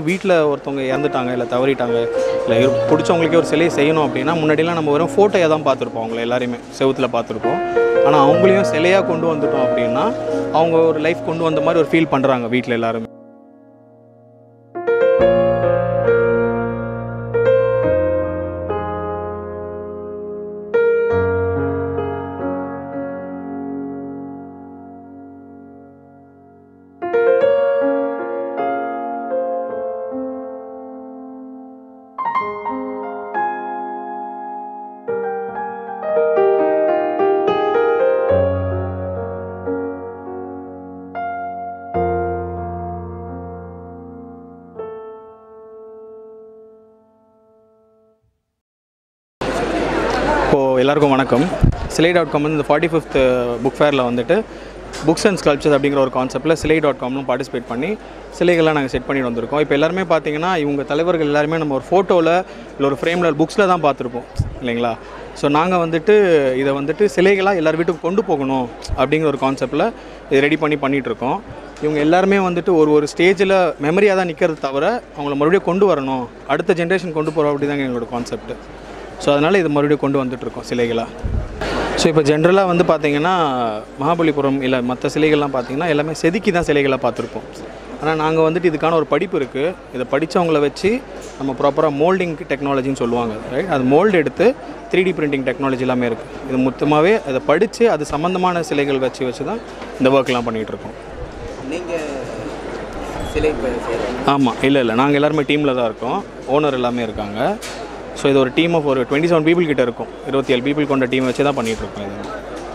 வீட்டில் ஒருத்தவங்க இறந்துட்டாங்க இல்லை தவறிட்டாங்க இல்லை இரு- பிடிச்சவங்களுக்கே ஒரு சிலையை செய்யணும் அப்படின்னா முன்னாடிலாம் நம்ம வெறும் ஃபோட்டோயை தான் பார்த்துருப்போம் அவங்கள எல்லாரையுமே செவுத்தில் பார்த்துருப்போம் ஆனால் அவங்களையும் சிலையாக கொண்டு வந்துட்டோம் அப்படின்னா அவங்க ஒரு லைஃப் கொண்டு வந்த மாதிரி ஒரு ஃபீல் பண்ணுறாங்க வீட்டில் எல்லாருமே இப்போது எல்லாருக்கும் வணக்கம் சிலை டாட் காம் வந்து இந்த ஃபார்ட்டி ஃபிஃப்த் புக் ஃபேரில் வந்துட்டு புக்ஸ் அண்ட் ஸ்கல்ப்சர்ஸ் அப்படிங்கிற ஒரு கான்செப்ட்டில் சிலை டாட் காம்னு பார்ட்டிசிபேட் பண்ணி சிலைகள்லாம் நாங்கள் செட் பண்ணிட்டு வந்திருக்கோம் இப்போ எல்லாருமே பார்த்தீங்கன்னா இவங்க தலைவர்கள் எல்லாருமே நம்ம ஒரு ஃபோட்டோவில் இல்லை ஒரு ஃப்ரேமில் புக்ஸில் தான் பார்த்துருப்போம் இல்லைங்களா ஸோ நாங்கள் வந்துட்டு இதை வந்துட்டு சிலைகளாக எல்லார் வீட்டுக்கு கொண்டு போகணும் அப்படிங்கிற ஒரு கான்செப்டில் இது ரெடி பண்ணி பண்ணிகிட்ருக்கோம் இவங்க எல்லாருமே வந்துட்டு ஒரு ஒரு ஸ்டேஜில் மெமரியாக தான் நிற்கிறது தவிர அவங்கள மறுபடியும் கொண்டு வரணும் அடுத்த ஜென்ரேஷன் கொண்டு போகிறோம் அப்படி தாங்க எங்களோட கான்செப்ட் ஸோ அதனால் இது மறுபடியும் கொண்டு வந்துட்டுருக்கோம் சிலைகளாக ஸோ இப்போ ஜென்ரலாக வந்து பார்த்தீங்கன்னா மகாபலிபுரம் இல்லை மற்ற சிலைகள்லாம் பார்த்தீங்கன்னா எல்லாமே செதுக்கி தான் சிலைகளாக பார்த்துருப்போம் ஆனால் நாங்கள் வந்துட்டு இதுக்கான ஒரு படிப்பு இருக்குது இதை படித்தவங்கள வச்சு நம்ம ப்ராப்பராக மோல்டிங் டெக்னாலஜின்னு சொல்லுவாங்க ரைட் அது மோல்டு எடுத்து த்ரீ டி பிரிண்டிங் டெக்னாலஜி எல்லாமே இருக்குது இது மொத்தமாகவே அதை படித்து அது சம்மந்தமான சிலைகள் வச்சு வச்சு தான் இந்த ஒர்க்லாம் பண்ணிகிட்டு இருக்கோம் நீங்கள் சிலை இப்போ செய்கிறீங்க ஆமாம் இல்லை இல்லை நாங்கள் எல்லாருமே டீமில் தான் இருக்கோம் ஓனர் எல்லாமே இருக்காங்க ஸோ இது ஒரு டீம் ஆஃப் ஒரு டுவெண்ட்டி செவன் பீப்புள் கிட்ட இருக்கும் இருபத்தி ஏழு பீப்புள் கொண்ட டீம் வச்சு தான் பண்ணிகிட்டு இருக்கோம் இது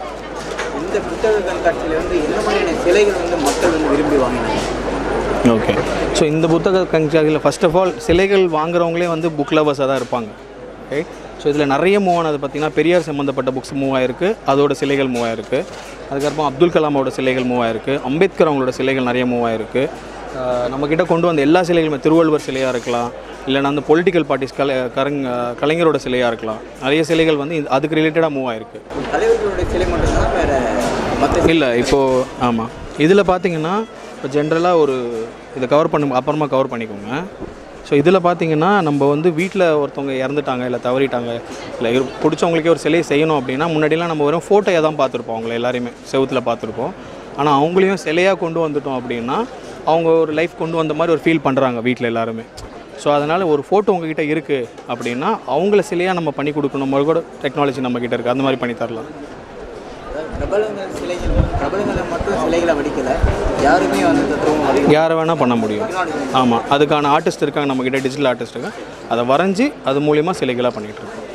இந்த புத்தக கண்காட்சியில் வந்து என்ன மாதிரியான சிலைகள் வந்து மக்கள் வந்து விரும்பி வாங்கினாங்க ஓகே ஸோ இந்த புத்தக கண்காட்சியில் ஃபர்ஸ்ட் ஆஃப் ஆல் சிலைகள் வாங்குறவங்களே வந்து புக் லவர்ஸாக தான் இருப்பாங்க ரைட் ஸோ இதில் நிறைய மூவ் ஆனது பார்த்திங்கன்னா பெரியார் சம்மந்தப்பட்ட புக்ஸ் மூவ் ஆயிருக்கு அதோட சிலைகள் மூவ் ஆயிருக்கு அதுக்கப்புறம் அப்துல் கலாமோட சிலைகள் மூவ் ஆயிருக்கு அம்பேத்கர் அவங்களோட சிலைகள் நிறைய மூவ் ஆயிருக்கு ஆஹ் நம்மக்கிட்ட கொண்டு வந்த எல்லா சிலைகளுமே திருவள்ளுவர் சிலையாக இருக்கலாம் இல்லைன்னா அந்த பொலிட்டிக்கல் பார்ட்டிஸ் கலை கரங் கலைஞரோட சிலையாக இருக்கலாம் நிறைய சிலைகள் வந்து இந்த- அதுக்கு ரிலேட்டடாக மூவ் ஆயிருக்கு தலைவர்களுடைய சிலை மட்டும்தான் வேறு மற்ற இல்லை இப்போது ஆமாம் இதில் பார்த்தீங்கன்னா இப்போ ஜென்ரலாக ஒரு இதை கவர் பண்ண அப்புறமா கவர் பண்ணிக்கோங்க ஸோ இதில் பார்த்தீங்கன்னா நம்ம வந்து வீட்டில் ஒருத்தவங்க இறந்துட்டாங்க இல்லை தவறிட்டாங்க இல்லை இரு- பிடிச்சவங்களுக்கே ஒரு சிலையை செய்யணும் அப்படின்னா முன்னாடிலாம் நம்ம வெறும் ஃபோட்டோயை தான் பார்த்துருப்போம் அவங்கள எல்லாரையுமே செவுத்தில் பார்த்துருப்போம் ஆனால் அவங்களையும் சிலையாக கொண்டு வந்துட்டோம் அப்படின்னா அவங்க ஒரு லைஃப் கொண்டு வந்த மாதிரி ஒரு ஃபீல் பண்ணுறாங்க வீட்டில் எல்லாருமே ஸோ அதனால் ஒரு ஃபோட்டோ உங்ககிட்ட இருக்குது அப்படின்னா அவங்கள சிலையாக நம்ம பண்ணி கொடுக்கணும் மாதிரி கூட டெக்னாலஜி நம்மக்கிட்ட இருக்குது அந்த மாதிரி பண்ணி தரலாம் அதாவது பிரபலங்கள் சிலைகள் பிரபலங்களை மட்டும் சிலைகளை வடிக்கலை யாருமே வந்து தத்துவம் வடிக்க யாரை வேணால் பண்ண முடியும் ஆமாம் அதுக்கான ஆர்டிஸ்ட் இருக்காங்க நம்மக்கிட்ட டிஜிட்டல் ஆர்டிஸ்ட் இருக்காங்க அதை வரைஞ்சி அது மூலியமாக சிலைகளாக பண்ணிகிட்டு இருக்கோம்